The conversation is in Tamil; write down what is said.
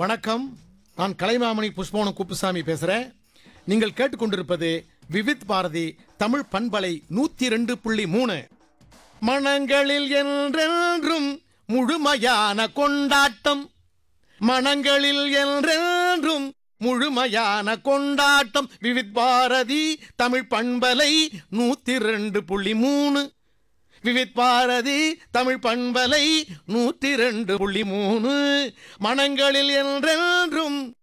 வணக்கம் நான் கலைமாமணி புஷ்பவனம் குப்புசாமி பேசுறேன் நீங்கள் கேட்டுக்கொண்டிருப்பது விவித் பாரதி தமிழ் பண்பலை நூத்தி ரெண்டு புள்ளி மூணு மனங்களில் என்றென்றும் முழுமையான கொண்டாட்டம் மனங்களில் என்றென்றும் முழுமையான கொண்டாட்டம் விவித் பாரதி தமிழ் பண்பலை நூத்தி ரெண்டு புள்ளி மூணு விவித் பாரதி தமிழ் பண்பலை நூத்தி ரெண்டு புள்ளி மூணு மனங்களில் என்றென்றும்